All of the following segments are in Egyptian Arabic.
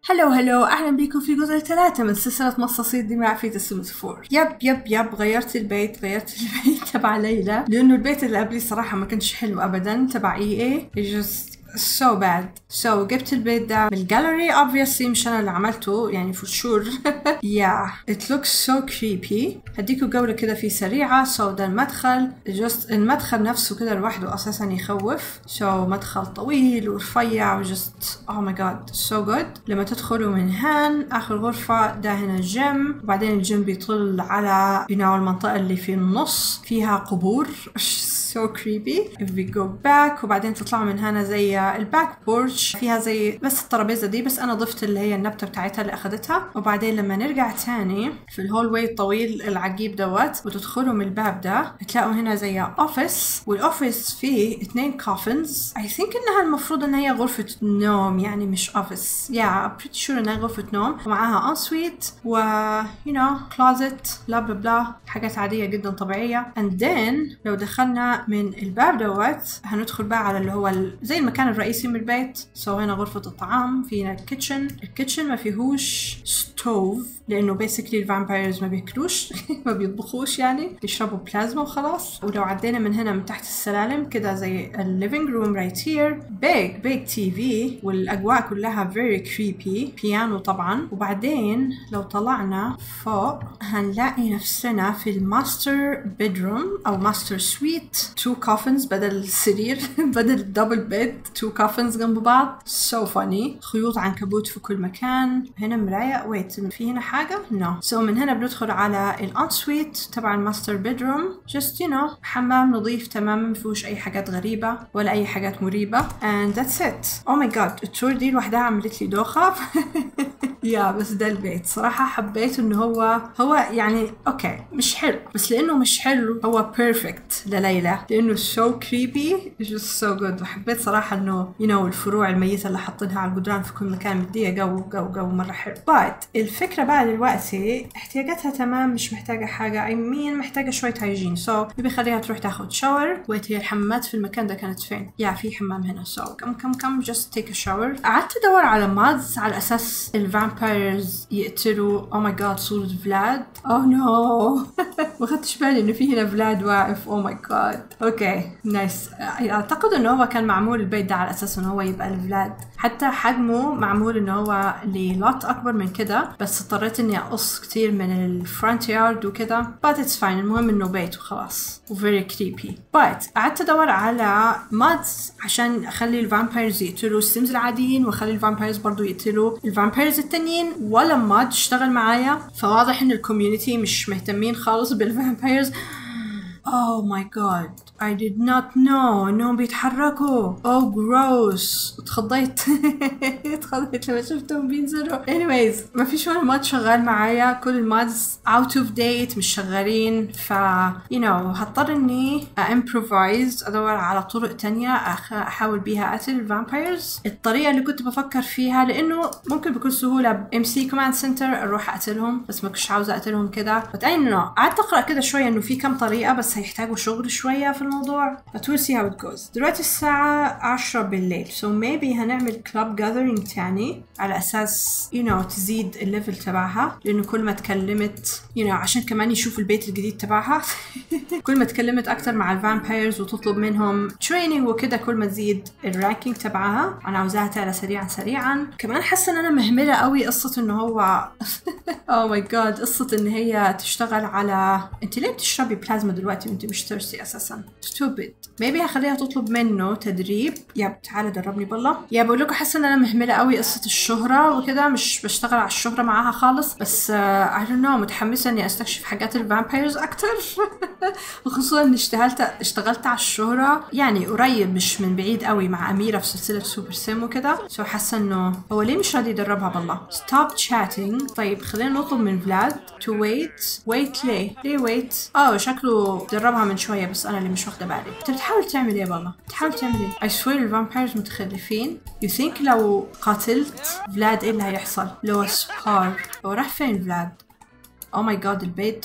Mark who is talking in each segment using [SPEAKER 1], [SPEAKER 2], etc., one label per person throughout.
[SPEAKER 1] هلو هلو اهلا بكم في جزء ثلاثة من سلسلة مصاصي الدماء في تسمة فور يب يب يب غيرت البيت غيرت البيت تبع ليلى لانه البيت اللي قبلي صراحة ما كانش حلو ابدا تبع اي اي just so bad so جبت البيت ده من الجاليري obviously مش انا اللي عملته يعني for sure yeah it looks so creepy هديكوا جولة كده فيه سريعة so ده المدخل just المدخل نفسه كده لوحده اساسا يخوف so مدخل طويل ورفيع و just oh my god so good لما تدخلوا من هان اخر غرفة ده هنا الجيم وبعدين الجيم بيطل على you know المنطقة اللي في النص فيها قبور so creepy if we go back وبعدين تطلعوا من هنا زي الباك بورش فيها زي بس الترابيزه دي بس انا ضفت اللي هي النبته بتاعتها اللي اخذتها وبعدين لما نرجع تاني في الهول واي الطويل العجيب دوت وتدخلوا من الباب ده تلاقوا هنا زي اوفيس والاوفيس فيه اثنين كوفنز اي ثينك انها المفروض ان هي غرفه نوم يعني مش اوفيس يا بريتي شور انها غرفه نوم ومعاها ان سويت و يو نو كلوزت بلا بلا بلا حاجات عاديه جدا طبيعيه and then لو دخلنا من الباب دوت هندخل بقى على اللي هو ال- زي المكان الرئيسي من البيت سو هنا غرفة الطعام في هنا الكيتشن الكيتشن ما فيهوش ستوف لانه بيسكلي الفامبايرز ما بياكلوش ما بيطبخوش يعني بيشربوا بلازما وخلاص ولو عدينا من هنا من تحت السلالم كده زي الليفينج روم رايت هير بيج بيج تي في والاجواء كلها فيري كريبي بيانو طبعا وبعدين لو طلعنا فوق هنلاقي نفسنا في الماستر بيدروم او ماستر سويت تو كوفنز بدل السرير بدل الدبل بيد تو كوفنز جنب بعض سو so funny خيوط عنكبوت في كل مكان هنا مراية ويت في هنا حاجة نو no. سو so من هنا بندخل على الان سويت تبع الماستر بيدروم just you know حمام نظيف تماما ما فيهوش اي حاجات غريبة ولا اي حاجات مريبة and that's it oh my god التور دي لوحدها عملت لي دوخة يا بس ده البيت صراحة حبيت انه هو هو يعني اوكي مش حلو بس لانه مش حلو هو بيرفكت لليلى لانه سو كريبي just so good وحبيت صراحة انه you know الفروع الميتة اللي حاطينها على الجدران في كل مكان مدية جو جو جو مرة حلو but الفكرة بقى دلوقتي احتياجاتها تمام مش محتاجة حاجة I mean محتاجة شوية هايجين so نبي خليها تروح تاخد شاور ويت هي الحمامات في المكان ده كانت فين يا في حمام هنا so كم كم كم just take a shower قعدت ادور على مادز على اساس الفامبايرز يقتلوا او ماي جاد صورة فلاد اوه نو ما خدتش بالي انه في هنا فلاد واقف او ماي جاد اوكي نايس اعتقد انه هو كان معمول البيت ده على اساس انه هو يبقى الفلاد حتى حجمه معمول انه هو للوت اكبر من كده بس اضطريت اني اقص كتير من الفرونت يارد وكده but it's fine المهم انه بيت وخلاص وفيري كريبي but قعدت ادور على مادز عشان اخلي الفامبايرز يقتلوا السيمز العاديين واخلي الفامبايرز برضو يقتلوا الفامبايرز التانيين ولا ماد اشتغل معايا فواضح ان الكوميونتي مش مهتمين خالص بالفامبايرز Oh my god I did not know انهم بيتحركوا oh gross اتخضيت اتخضيت لما شفتهم بينزلوا anyways ما فيش ولا ماد شغال معايا كل المادز out of date مش شغالين ف you know هضطر اني improvise ادور على طرق تانية أخ- احاول بيها اقتل الفامبايرز الطريقة اللي كنت بفكر فيها لانه ممكن بكل سهولة ام سي كوماند سنتر اروح اقتلهم بس ما كنتش عاوزة اقتلهم كده but I don't know قعدت اقرا كده شوية انه في كام طريقة بس هيحتاجوا شغل شوية في الموضوع but we'll see how it goes دلوقتي الساعة 10 بالليل so maybe هنعمل club gathering تاني على اساس you know تزيد الليفل تبعها لانه كل ما اتكلمت you know عشان كمان يشوفوا البيت الجديد تبعها كل ما اتكلمت اكتر مع الفامبايرز وتطلب منهم تريننج وكده كل ما تزيد الرانكينج تبعها انا عاوزاها تعلى سريعا سريعا كمان حاسه ان انا مهمله قوي قصه انه هو اوه ماي جاد قصه ان هي تشتغل على انت ليه بتشربي بلازما دلوقتي وانت مش ترسي اساسا stupid maybe هخليها تطلب منه تدريب يا تعالى دربني بالله يا بقول لكم حاسه ان انا مهمله قوي قصه الشهره وكده مش بشتغل على الشهره معاها خالص بس اي دونت نو متحمسه اني استكشف حاجات الفامبايرز اكتر وخصوصا اني اشتغلت اشتغلت على الشهره يعني قريب مش من بعيد قوي مع اميره في سلسله سوبر سيم وكده سو حاسه انه هو ليه مش راضي يدربها بالله stop chatting طيب خلينا نطلب من فلاد to wait wait ليه ليه wait اه شكله دربها من شويه بس انا اللي مش واخده بالي انت بتحاول تعمل ايه بالله بتحاول تعمل ايه I swear الفامبايرز متخلفين you think لو قاتلت فلاد ايه اللي هيحصل لو سبار هو راح فين فلاد او ماي جاد البيت اوف شو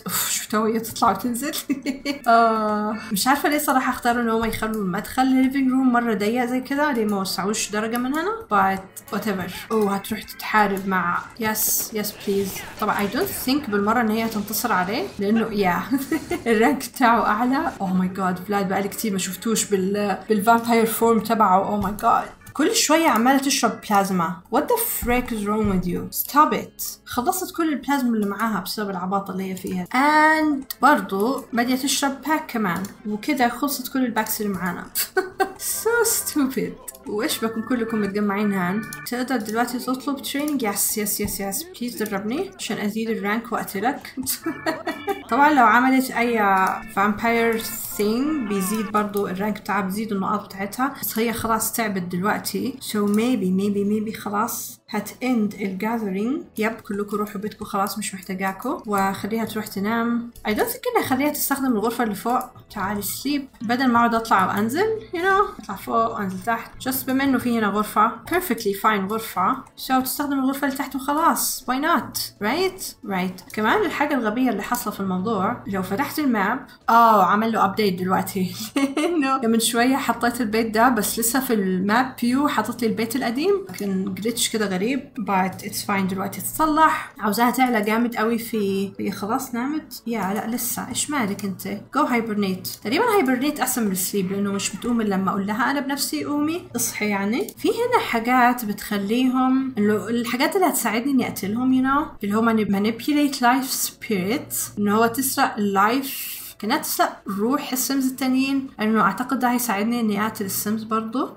[SPEAKER 1] شفتها وهي تطلع وتنزل آه مش عارفه ليه صراحه اختاروا ان هم يخلوا المدخل للليفينج روم مره ضيق زي كده ليه ما وسعوش درجه من هنا but whatever اوه هتروح تتحارب مع يس يس بليز طبعا اي دونت ثينك بالمره ان هي تنتصر عليه لانه يا الرانك بتاعه اعلى اوه ماي جاد فلاد بقالي كتير ما شفتوش بال بالفامباير فورم تبعه اوه ماي جاد كل شوية عمالة تشرب بلازما What the frick is wrong with you Stop it خلصت كل البلازما اللي معاها بسبب العباطة اللي هي فيها and برضو بدأت تشرب باك كمان وكده خلصت كل الباكس اللي معانا so stupid وايش بكم كلكم متجمعين هان تقدر دلوقتي تطلب تريننج يس يس يس يس بليز دربني عشان ازيد الرانك واقتلك طبعا لو عملت اي فامباير ثينج بيزيد برضو الرانك بتاعها بيزيد النقاط بتاعتها بس هي خلاص تعبت دلوقتي so maybe maybe maybe خلاص هتاند الجاذرينج يب كلكم روحوا بيتكم خلاص مش محتاجاكم وخليها تروح تنام I don't think اني اخليها تستخدم الغرفة اللي فوق تعالي سليب بدل ما اقعد اطلع وانزل you know اطلع فوق وانزل تحت just بما انه في هنا غرفة perfectly fine غرفة so تستخدم الغرفة اللي تحت وخلاص why not right right كمان الحاجة الغبية اللي حاصلة في الموضوع لو فتحت الماب اه عمل له ابديت دلوقتي لانه من شوية حطيت البيت ده بس لسه في الماب فيو حاطط لي البيت القديم كان جلitch كده غريب but it's fine دلوقتي تصلح عاوزاها تعلى جامد قوي في هي خلاص نامت يا لا لسه ايش مالك انت جو هايبرنيت تقريبا هايبرنيت احسن من السليب لانه مش بتقوم الا لما اقول لها انا بنفسي قومي اصحي يعني في هنا حاجات بتخليهم انه الحاجات اللي هتساعدني اني اقتلهم يو you know اللي هو manipulate life spirit انه هو تسرق اللايف كانها تسرق روح السمز التانيين لانه اعتقد ده هيساعدني اني اقتل السمز برضو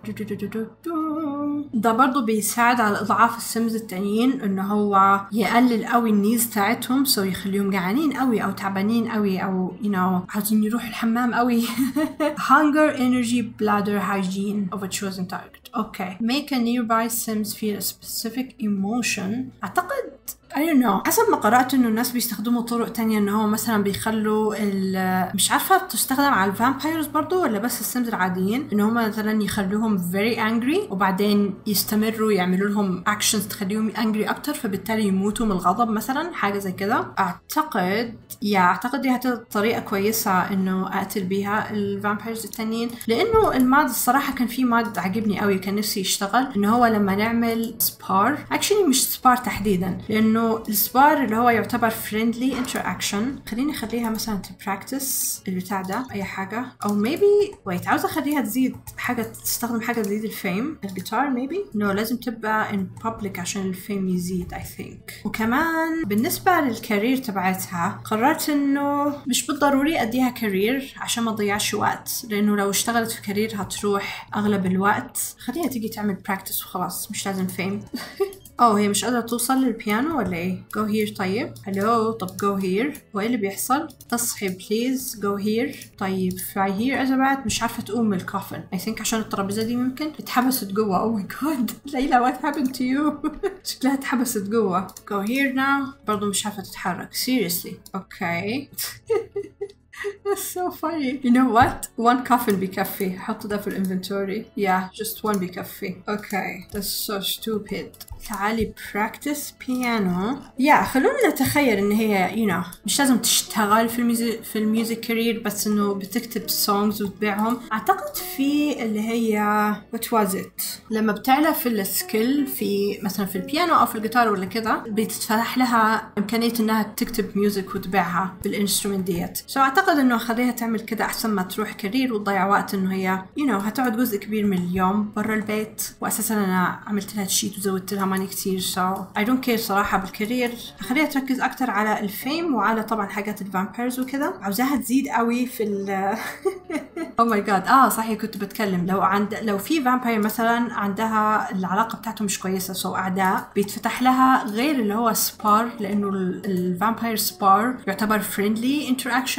[SPEAKER 1] ده برضو بيساعد على اضعاف السمز التانيين انه هو يقلل قوي النيز بتاعتهم سو يخليهم جعانين قوي او تعبانين قوي او you know عايزين يروحوا الحمام قوي hunger energy bladder hygiene of a chosen target okay make a nearby sims feel a specific emotion اعتقد I don't know حسب ما قرأت انه الناس بيستخدموا طرق تانية ان هو مثلا بيخلوا مش عارفة تستخدم على الفامبايرز برضو ولا بس السيمز العاديين ان هم مثلا يخلوهم very angry وبعدين يستمروا يعملوا لهم actions تخليهم angry اكتر فبالتالي يموتوا من الغضب مثلا حاجة زي كده اعتقد يا اعتقد دي هتبقى طريقة كويسة انه اقتل بيها الفامبايرز التانيين لانه الماد الصراحة كان في ماد عجبني قوي كان نفسي يشتغل ان هو لما نعمل سبار actually مش سبار تحديدا لانه انه السبار اللي هو يعتبر فريندلي انتراكشن خليني اخليها مثلا تبراكتس البتاع ده اي حاجه او ميبي ويت عاوزه اخليها تزيد حاجه تستخدم حاجه تزيد الفيم الجيتار ميبي نو لازم تبقى ان بابليك عشان الفيم يزيد اي ثينك وكمان بالنسبه للكارير تبعتها قررت انه مش بالضروري اديها كارير عشان ما تضيعش وقت لانه لو اشتغلت في كارير هتروح اغلب الوقت خليها تيجي تعمل براكتس وخلاص مش لازم فيم اوه هي مش قادرة توصل للبيانو ولا ايه؟ جو هير طيب هلو طب جو هير هو ايه اللي بيحصل؟ تصحي بليز جو هير طيب فلاي هير ازبات مش عارفة تقوم من الكوفن اي ثينك عشان الترابيزة دي ممكن اتحبست جوا اوه ماي جاد ليلى وات هابند تو يو شكلها اتحبست جوا جو هير ناو برضه مش عارفة تتحرك seriously اوكي That's so funny. You know what? One coffin بكفي. حطوا ده في الانفنتوري. Yeah, just one بكفي. Okay. That's so stupid. تعالي براكتس بيانو يا خلونا نتخيل ان هي you know مش لازم تشتغل في الميوزك في الميوزك كارير بس انه بتكتب سونجز وتبيعهم اعتقد في اللي هي what was it لما بتعلى في السكيل في مثلا في البيانو او في الجيتار ولا كده بتتفتح لها امكانيه انها تكتب ميوزك وتبيعها بالانسترومنت ديت سو so اعتقد انه اخليها تعمل كده احسن ما تروح كارير وتضيع وقت انه هي you know هتقعد جزء كبير من اليوم برا البيت واساسا انا عملت لها شيت وزودت لها ماني كتير سو اي دونت كير صراحه بالكارير اخليها تركز اكتر على الفيم وعلى طبعا حاجات الفامبيرز وكده عاوزاها تزيد قوي في ال او ماي جاد اه صحيح كنت بتكلم لو عند لو في فامبير مثلا عندها العلاقه بتاعته مش كويسه سو اعداء بيتفتح لها غير اللي هو سبار لانه الفامبير سبار يعتبر فريندلي انتراكشن في واحد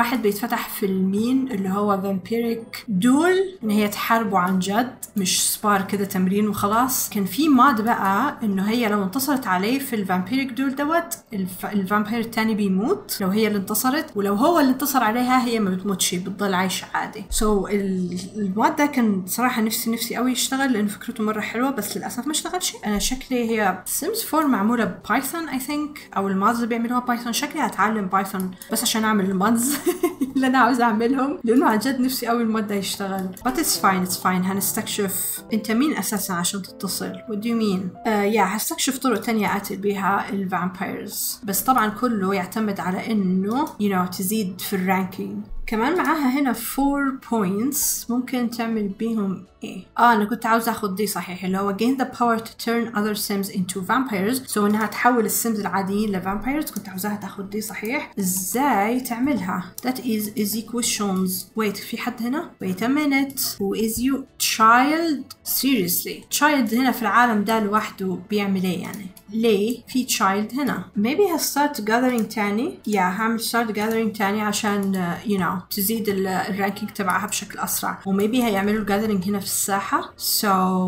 [SPEAKER 1] واحد بيتفتح في المين اللي هو فامبيريك دول ان هي تحاربوا عن جد مش سبار كده تمرين وخلاص كان في ماد بقى انه هي لو انتصرت عليه في الفامبيريك دول دوت الف... الفامبير التاني بيموت لو هي اللي انتصرت ولو هو اللي انتصر عليها هي ما بتموتش بتضل عايشة عادي سو so, الماد ده كان صراحة نفسي نفسي قوي يشتغل لانه فكرته مرة حلوة بس للاسف ما اشتغلش انا شكلي هي سيمز 4 معمولة بايثون اي ثينك او المادز اللي بيعملوها بايثون شكلي هتعلم بايثون بس عشان اعمل المادز اللي انا عاوزة اعملهم لانه عن جد نفسي قوي الماد ده يشتغل but it's fine it's fine هنستكشف انت مين اساسا عشان تتصل what do you mean uh, يا yeah, هستكشف طرق تانية اقتل بيها الفامبايرز بس طبعا كله يعتمد على انه you know تزيد في الرانكينج كمان معاها هنا 4 points ممكن تعمل بيهم ايه اه انا كنت عاوزة اخد دي صحيح اللي هو gain the power to turn other sims into vampires so انها تحول السيمز العاديين لفامبايرز كنت عاوزاها تاخد دي صحيح ازاي تعملها that is is equations wait في حد هنا wait a minute who is you child seriously child هنا في العالم ده لوحده بيعمل ايه يعني ليه في child هنا maybe start gathering تاني yeah هعمل start gathering تاني عشان uh, you know تزيد الرانكينج تبعها بشكل اسرع وميبي هيعملوا الجاذرينج هنا في الساحه so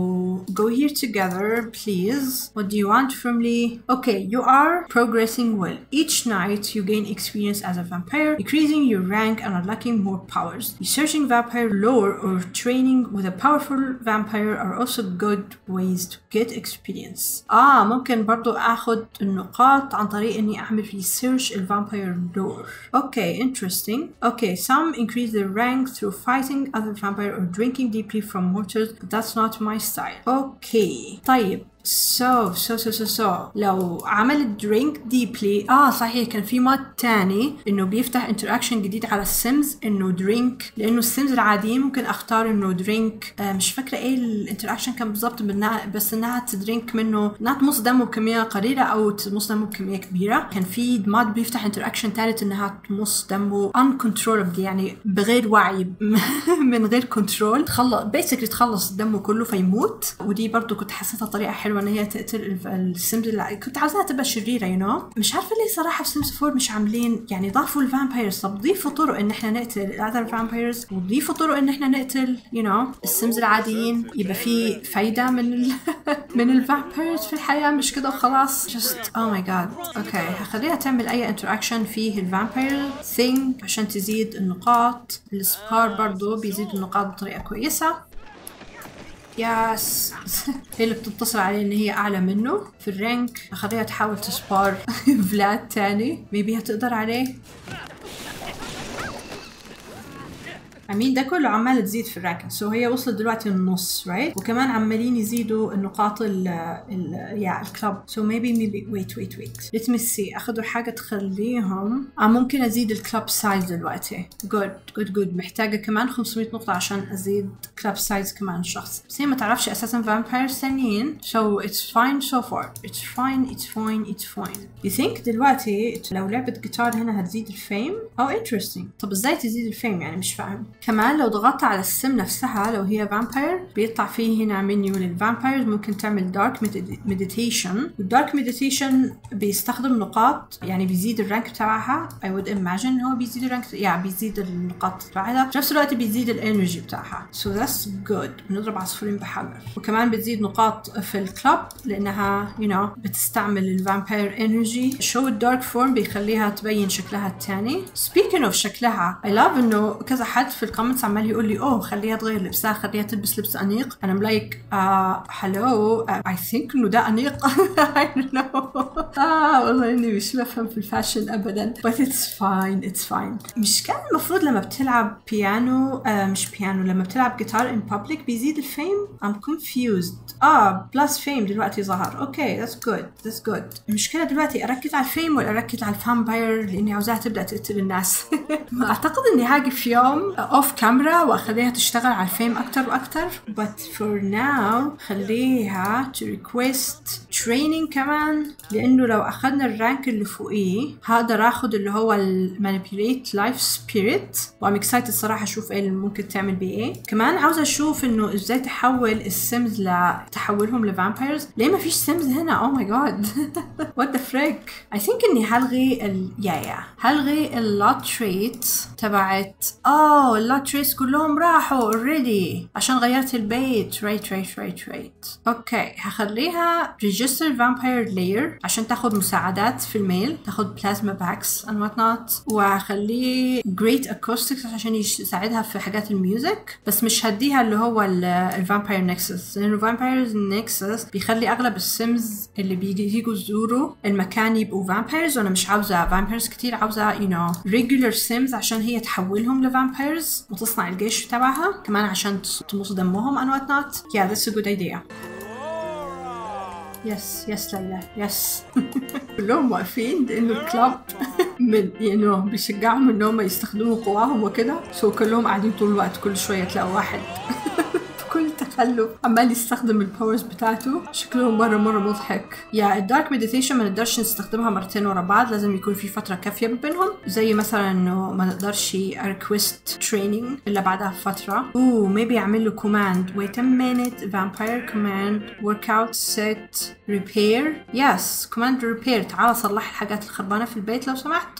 [SPEAKER 1] go here together please what do you want from me okay you are progressing well each night you gain experience as a vampire increasing your rank and unlocking more powers researching vampire lore or training with a powerful vampire are also good ways to get experience اه ممكن برضو اخد النقاط عن طريق اني اعمل research الفامباير lore okay interesting okay some increase their rank through fighting other vampire or drinking deeply from mortars but that's not my style okay طيب سو سو سو سو سو لو عملت درينك ديبلي اه صحيح كان في مود تاني انه بيفتح انتراكشن جديد على السيمز انه درينك لانه السيمز العاديين ممكن اختار انه درينك آه مش فاكره ايه الانتراكشن كان بالظبط بس انها تدرينك منه انها تمص دمه بكميه قليله او تمص دمه بكميه كبيره كان في مود بيفتح انتراكشن ثالث انها تمص دمه uncontrollably يعني بغير وعي من غير كنترول تخلص بيسكلي تخلص دمه كله فيموت ودي برضو كنت حسيتها طريقه حلوه ان هي تقتل السيمز اللي كنت عاوزاها تبقى شريره يو you know? مش عارفه ليه صراحه في سيمز 4 مش عاملين يعني ضافوا الفامبايرز طب ضيفوا طرق ان احنا نقتل الاذر فامبايرز وضيفوا طرق ان احنا نقتل يو you know السيمز العاديين يبقى في فايده من ال من الفامبايرز في الحياه مش كده وخلاص just oh my god اوكي هخليها تعمل اي انتراكشن فيه الفامباير ثينج عشان تزيد النقاط السبار برضو بيزيد النقاط بطريقه كويسه ياس هي اللي بتتصل عليه ان هي اعلى منه في الرانك اخليها تحاول تسبار فلاد تاني ميبي هتقدر عليه امين ده كله عماله تزيد في الرانك سو هي وصلت دلوقتي النص رايت right? وكمان عمالين يزيدوا النقاط ال ال يا الكلب سو ميبي ميبي ويت ويت ويت ليت مي سي اخذوا حاجه تخليهم اه ممكن ازيد الكلب سايز دلوقتي جود جود جود محتاجه كمان 500 نقطه عشان ازيد كلب سايز كمان شخص بس هي ما تعرفش اساسا فامبايرز ثانيين سو اتس فاين سو فار اتس فاين اتس فاين اتس فاين يو ثينك دلوقتي لو لعبه جيتار هنا هتزيد الفيم او انترستنج طب ازاي تزيد الفيم يعني مش فاهم كمان لو ضغطت على السم نفسها لو هي فامباير بيطلع فيه هنا منيو للفامبايرز ممكن تعمل دارك مديتيشن والدارك مديتيشن بيستخدم نقاط يعني بيزيد الرانك بتاعها I would imagine ان هو بيزيد الرانك يعني بيزيد النقاط بتاعها في نفس الوقت بيزيد الانرجي بتاعها so that's good بنضرب عصفورين بحجر وكمان بتزيد نقاط في الكلب لانها you know بتستعمل الفامباير انرجي شو الدارك فورم بيخليها تبين شكلها الثاني speaking of شكلها I love انه كذا حد في الكومنتس عمال يقول لي اوه خليها تغير لبسها خليها تلبس لبس انيق انا لايك هلو اي ثينك انه ده انيق I don't know اه والله اني مش بفهم في الفاشن ابدا but it's fine it's fine مش كان المفروض لما بتلعب بيانو آه مش بيانو لما بتلعب جيتار ان بابليك بيزيد الفيم I'm confused اه بلس فيم دلوقتي ظهر اوكي that's good that's good المشكله دلوقتي اركز على الفيم ولا اركز على الفامباير لاني عاوزاها تبدا تقتل الناس اعتقد اني هاجي في يوم اوف كاميرا واخليها تشتغل على الفيم اكتر واكتر but for now خليها to request training كمان لانه لو اخذنا الرانك اللي فوقيه هقدر اخذ اللي هو المانيبيوليت لايف سبيريت وام اكسايتد صراحه اشوف ايه اللي ممكن تعمل بيه ايه كمان عاوزه اشوف انه ازاي تحول السيمز لتحولهم لفامبايرز ليه ما فيش سيمز هنا او ماي جاد وات ذا فريك اي ثينك اني هلغي ال يا يا هلغي اللوت تريت تبعت اه اللوت تريتس كلهم راحوا اوريدي عشان غيرت البيت رايت رايت رايت رايت اوكي هخليها ريجستر فامباير لاير عشان تاخد مساعدات في الميل تاخد بلازما باكس and وات نوت وهخليه جريت اكوستكس عشان يساعدها في حاجات الميوزك بس مش هديها اللي هو الفامباير نكسس لانه الفامباير نكسس بيخلي اغلب السيمز اللي بيجي يجوا يزوروا المكان يبقوا فامبايرز وانا مش عاوزه فامبايرز كتير عاوزه يو نو ريجولر سيمز عشان هي تحولهم لفامبايرز وتصنع الجيش تبعها كمان عشان تمص دمهم and وات نوت yeah that's a good idea يس يس ليلى يس كلهم واقفين لانه الكلاب من يعني بيشجعهم ان هم يستخدموا قواهم وكده سو كلهم قاعدين طول الوقت كل شويه تلاقوا واحد بكل تخلف عمال يستخدم الباورز بتاعته شكله مره مره مضحك يا الدارك مديتيشن ما نقدرش نستخدمها مرتين ورا بعض لازم يكون في فتره كافيه بينهم زي مثلا انه ما نقدرش ريكويست تريننج الا بعدها بفتره اوه ميبي اعمل له كوماند wait a minute vampire command workout set repair yes command repair تعال صلح الحاجات الخربانه في البيت لو سمحت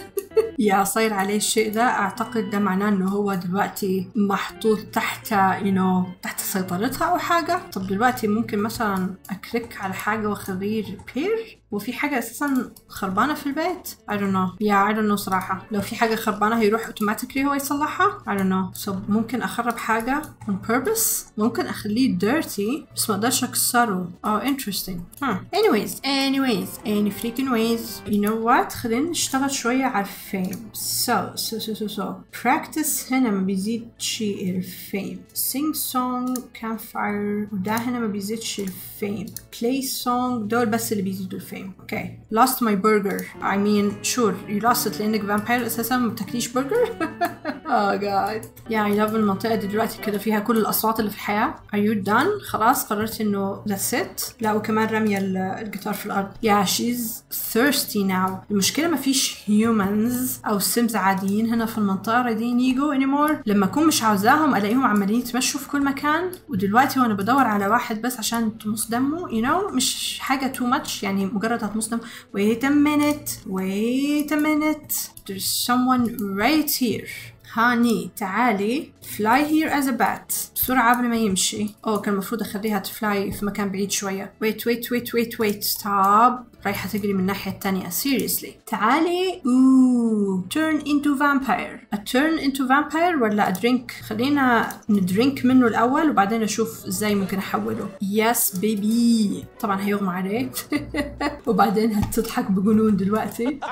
[SPEAKER 1] يا صاير عليه الشيء ده اعتقد ده معناه انه هو دلوقتي محطوط تحت you know تحت سيطرتها او حاجه طب دلوقتي ممكن مثلا اكليك على حاجه واخليه ريبير وفي حاجة أساسا خربانة في البيت I don't know يا yeah, I don't know صراحة لو في حاجة خربانة هيروح اوتوماتيكلي هو يصلحها I don't know so ممكن أخرب حاجة on purpose ممكن أخليه dirty بس ما أقدرش أكسره oh interesting huh. anyways anyways any freaking ways you know what خلينا نشتغل شوية على الفيم so so so so so practice هنا ما بيزيدش الفيم sing song campfire وده هنا ما بيزيدش الفيم play song دول بس اللي بيزيدوا الفيم Okay. Lost my burger. I mean, sure, you lost it لأنك vampire أساسا ما بتاكليش برجر. oh god. Yeah, I love المنطقة دي دلوقتي كده فيها كل الأصوات اللي في الحياة. Are you done؟ خلاص قررت إنه that's it. لا وكمان رامية الجيتار في الأرض. Yeah, she's thirsty now. المشكلة ما فيش humans أو sims عاديين هنا في المنطقة رايدين يجوا anymore. لما أكون مش عاوزاهم ألاقيهم عمالين يتمشوا في كل مكان ودلوقتي وأنا بدور على واحد بس عشان تمص دمه you know مش حاجة too much يعني مجرد هتمص دم wait a minute wait a minute there's someone right here هاني تعالي fly here as a bat بسرعة قبل ما يمشي اوه كان المفروض اخليها تفلاي في مكان بعيد شوية wait wait wait wait wait stop رايحة تجري من الناحية التانية seriously تعالي اوه turn into vampire a turn into vampire ولا a drink خلينا ندرينك منه الأول وبعدين أشوف ازاي ممكن أحوله yes baby طبعا هيغمى عليه وبعدين هتضحك بجنون دلوقتي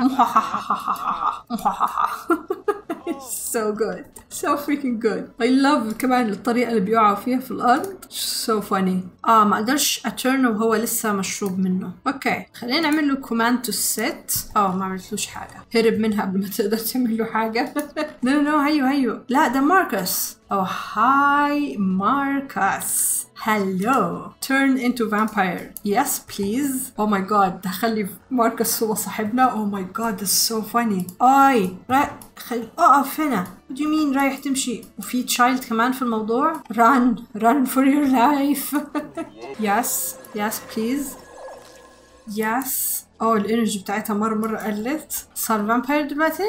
[SPEAKER 1] so good so freaking good I love كمان الطريقة اللي بيقعوا فيها في الأرض so funny اه ما اقدرش اترن وهو لسه مشروب منه اوكي خلينا نعمل له كوماند تو سيت اه ما عملتلوش حاجة هرب منها قبل ما تقدر تعمل له حاجة نو نو هيو هيو لا ده ماركوس Oh, hi, Marcus. Hello. Turn into vampire. Yes, please. Oh my god. دخلي ماركوس هو صاحبنا. Oh my god, that's so funny. اي رايح خل... اقف هنا. What do you mean رايح تمشي؟ وفي تشايلد كمان في الموضوع؟ Run. Run for your life. yes. Yes, please. Yes. اوه الانرجي بتاعتها مرة مرة قلت. صار فامباير دلوقتي؟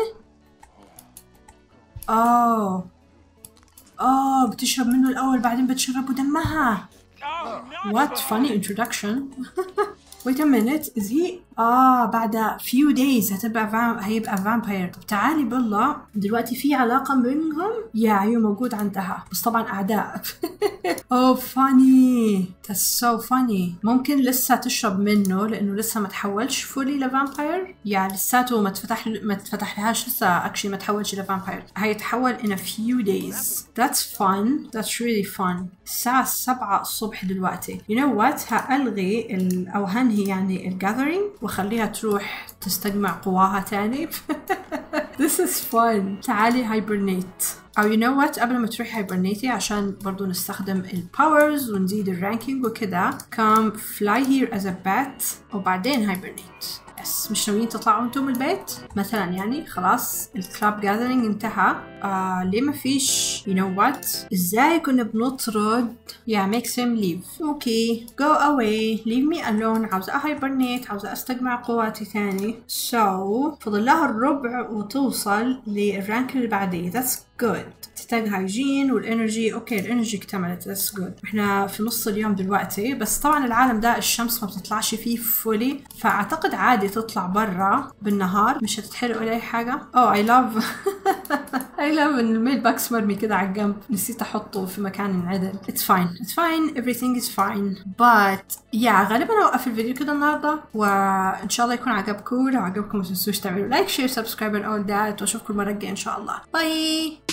[SPEAKER 1] اوه اه بتشرب منه الأول بعدين بتشربوا دمها What funny introduction Wait a minute is he اه بعد few days هتبقى فام... هيبقى فامباير طب تعالي بالله دلوقتي في علاقة بينهم يا هي موجود عندها بس طبعا أعداء oh funny that's so funny ممكن لسه تشرب منه لأنه لسه ما تحولش فولي لفامباير يعني لساته ما تفتح ما تفتح لهاش لسه اكشلي ما تحولش لفامباير هيتحول in a few days that's fun that's really fun الساعة 7 الصبح دلوقتي you know what هألغي ال... أو هنهي يعني الجاذرينج وخليها تروح تستجمع قواها تاني This is fun تعالي هايبرنيت او you know what قبل ما تروحي هايبرنيتي عشان برضو نستخدم الباورز ونزيد الرانكينج وكده come fly here as a bat وبعدين هايبرنيت بس مش ناويين تطلعوا انتم من البيت مثلا يعني خلاص الكلاب جاذرينج انتهى آه ليه ما فيش you know what ازاي كنا بنطرد yeah makes him leave اوكي go away leave me alone عاوزة هايبرنيت عاوزة استجمع قواتي ثاني so فضل لها الربع وتوصل للرانك اللي بعديه that's good تحتاج هايجين والانرجي اوكي الانرجي اكتملت ذاتس جود احنا في نص اليوم دلوقتي بس طبعا العالم ده الشمس ما بتطلعش فيه فولي فاعتقد عادي تطلع برا بالنهار مش هتتحرق ولا اي حاجه اوه اي لاف اي لاف ان الميل باكس مرمي كده على الجنب نسيت احطه في مكان ينعدل اتس فاين اتس فاين everything is fine but يا غالبا اوقف الفيديو كده النهارده وان شاء الله يكون عجبكم لو عجبكم ما تنسوش تعملوا لايك شير سبسكرايب and all that واشوفكم المره الجايه ان شاء الله باي